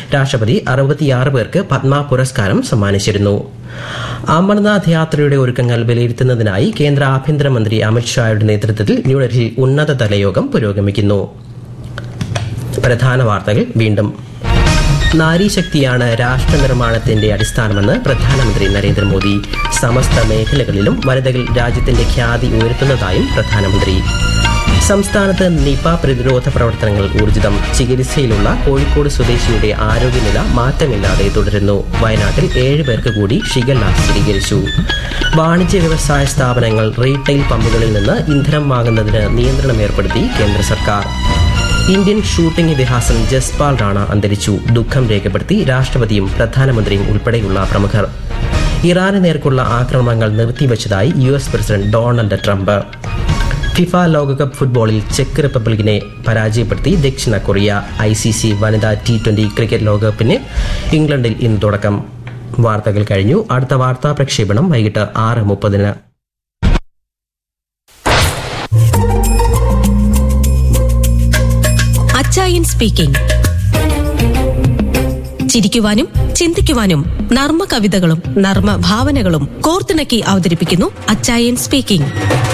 രാഷ്ട്രപതി അറുപത്തിയാറ് പേർക്ക് പത്മ പുരസ്കാരം സമ്മാനിച്ചിരുന്നു അമർനാഥ് യാത്രയുടെ ഒരുക്കങ്ങൾ വിലയിരുത്തുന്നതിനായി കേന്ദ്ര ആഭ്യന്തരമന്ത്രി അമിത്ഷായുടെ നേതൃത്വത്തിൽ ന്യൂഡൽഹിയിൽ ഉന്നതതല യോഗം പുരോഗമിക്കുന്നു പ്രധാന വാർത്തകൾ വീണ്ടും നാരീശക്തിയാണ് രാഷ്ട്ര നിർമ്മാണത്തിന്റെ അടിസ്ഥാനമെന്ന് പ്രധാനമന്ത്രി നരേന്ദ്രമോദി സമസ്ത മേഖലകളിലും വനിതകൾ രാജ്യത്തിന്റെ ഖ്യാതി ഉയർത്തുന്നതായും പ്രധാനമന്ത്രി സംസ്ഥാനത്ത് നിപ പ്രതിരോധ പ്രവർത്തനങ്ങൾ ഊർജിതം ചികിത്സയിലുള്ള കോഴിക്കോട് സ്വദേശിയുടെ ആരോഗ്യനില മാറ്റമില്ലാതെ തുടരുന്നു വയനാട്ടിൽ ഏഴ് പേർക്ക് കൂടി ഷിഗല്ല സ്ഥിരീകരിച്ചു വാണിജ്യ വ്യവസായ സ്ഥാപനങ്ങൾ റീറ്റെയിൽ പമ്പുകളിൽ നിന്ന് ഇന്ധനം വാങ്ങുന്നതിന് നിയന്ത്രണം ഏർപ്പെടുത്തി കേന്ദ്ര സർക്കാർ ഇന്ത്യൻ ഷൂട്ടിംഗ് ഇതിഹാസം ജസ്പാൽ റാണ അന്തരിച്ചു ദുഃഖം രേഖപ്പെടുത്തി രാഷ്ട്രപതിയും പ്രധാനമന്ത്രിയും ഉൾപ്പെടെയുള്ള പ്രമുഖർ ഇറാന് നേർക്കുള്ള ആക്രമണങ്ങൾ നിർത്തിവച്ചതായി U S president Donald Trump FIFA ലോകകപ്പ് ഫുട്ബോളിൽ ചെക്ക് റിപ്പബ്ലിക്കിനെ പരാജയപ്പെടുത്തി ദക്ഷിണ കൊറിയ ഐ സി സി വനിതാ ടി ട്വന്റി ക്രിക്കറ്റ് ലോകകപ്പിന് ഇംഗ്ലണ്ടിൽ ഇന്ന് തുടക്കം വാർത്തകൾ കഴിഞ്ഞു അടുത്ത വാർത്താ പ്രക്ഷേപണം വൈകിട്ട് ആറ് മുപ്പതിന് അച്ചായൻ സ്പീക്കിംഗ് ചിരിക്കുവാനും ചിന്തിക്കുവാനും നർമ്മ കവിതകളും നർമ്മ ഭാവനകളും കോർത്തിണക്കി അവതരിപ്പിക്കുന്നു അച്ചായൻ സ്പീക്കിംഗ്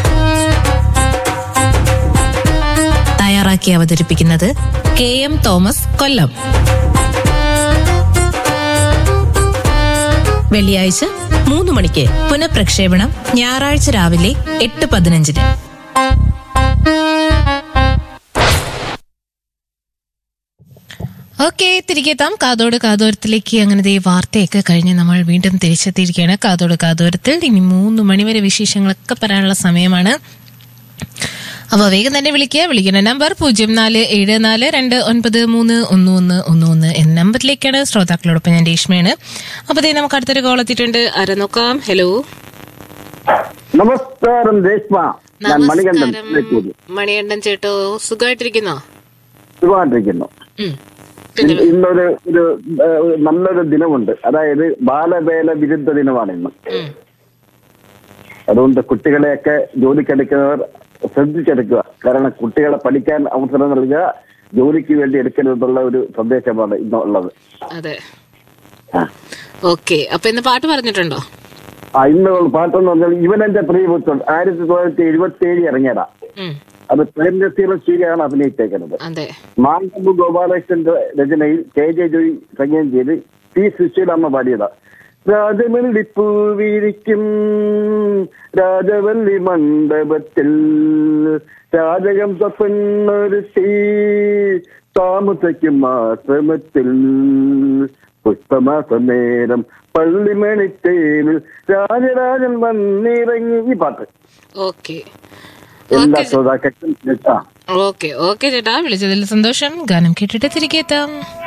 തയ്യാറാക്കി അവതരിപ്പിക്കുന്നത് കെ എം തോമസ് കൊല്ലം വെള്ളിയാഴ്ച മൂന്ന് മണിക്ക് പുനഃപ്രക്ഷേപണം ഞായറാഴ്ച രാവിലെ എട്ട് പതിനഞ്ചിന് ഓക്കെ തിരികെ എത്താം കാതോട് കാതോരത്തിലേക്ക് അങ്ങനെ ദേ വാർത്തയൊക്കെ കഴിഞ്ഞ് നമ്മൾ വീണ്ടും തിരിച്ചെത്തിയിരിക്കുകയാണ് കാതോട് കാതോരത്തിൽ ഇനി മൂന്ന് മണിവരെ വിശേഷങ്ങളൊക്കെ പറയാനുള്ള സമയമാണ് അപ്പൊ വേഗം തന്നെ വിളിക്കുക വിളിക്കുന്ന നമ്പർ പൂജ്യം നാല് ഏഴ് നാല് രണ്ട് ഒൻപത് മൂന്ന് ഒന്ന് ഒന്ന് ഒന്ന് ഒന്ന് എന്ന നമ്പറിലേക്കാണ് ശ്രോതാക്കളോടൊപ്പം ഞാൻ രേഷ്മയാണ് അപ്പൊ ദേ നമുക്ക് അടുത്തൊരു കോൾ എത്തിയിട്ടുണ്ട് ആരെ നോക്കാം ഹലോ നമസ്കാരം രേഷ്മ ഞാൻ മണികണ്ഠൻ തൃക്കൂര്. മണികണ്ഠൻ ചേട്ടോ സുഖമായിട്ടിരിക്കുന്നോ സുഖമായിട്ടിരിക്കുന്നു ഉം. ഇന്ന് ഇന്നൊരു ഒരു ഏഹ്, നല്ലൊരു ദിനമുണ്ട് അതായത് ബാലവേല വിരുദ്ധ ദിനമാണ് ഇന്ന് ഉം. അതുകൊണ്ട് കുട്ടികളെയൊക്കെ ജോലിക്കെടുക്കുന്നവർ ശ്രദ്ധിച്ചെടുക്കുക കാരണം കുട്ടികളെ പഠിക്കാൻ അവസരം നൽകുക ജോലിക്ക് വേണ്ടി എടുക്കരുതെന്നുള്ള ഒരു സന്ദേശമാണ് ഇന്നുള്ളത് അതെ ആ. ഓക്കെ അപ്പൊ ഇന്ന് പാട്ട് പറഞ്ഞിട്ടുണ്ടോ ആ ഇന്ന് പാട്ടെന്ന് പറഞ്ഞാൽ ഇവനെന്റെ പ്രിയപുത്രൻ ആയിരത്തി തൊള്ളായിരത്തി എഴുപത്തി ഏഴ് ഇറങ്ങിയതാ ഉം. അത് പ്രേംനസീറും ശരിയാണ് അഭിനയിച്ചേക്കുന്നത് അതെ മാങ്കമ്പ് ഗോപാലകൃഷ്ണന്റെ രചനയിൽ കെ ജെ ജോയി സംഗീതം ചെയ്ത് പി സുശീലമ്മ പാടിയതാ രാജവല്ലി പൂവിരിക്കും രാജവല്ലി മണ്ഡപത്തിൽ രാജകം പെണ്ണൊരുത്തി താമസിക്കും ആശ്രമത്തിൽ പുഷ്പമാസ നേരം പള്ളിമണിത്തേരിൽ രാജരാജൻ വന്നിറങ്ങി ഈ പാട്ട് ഓക്കെ എല്ലാ ശ്രോതാക്കൾക്കും ആ ഓക്കെ ഓക്കെ ചേട്ടാ വിളിച്ചതിൽ സന്തോഷം ഗാനം കേട്ടിട്ട് തിരികെ എത്താം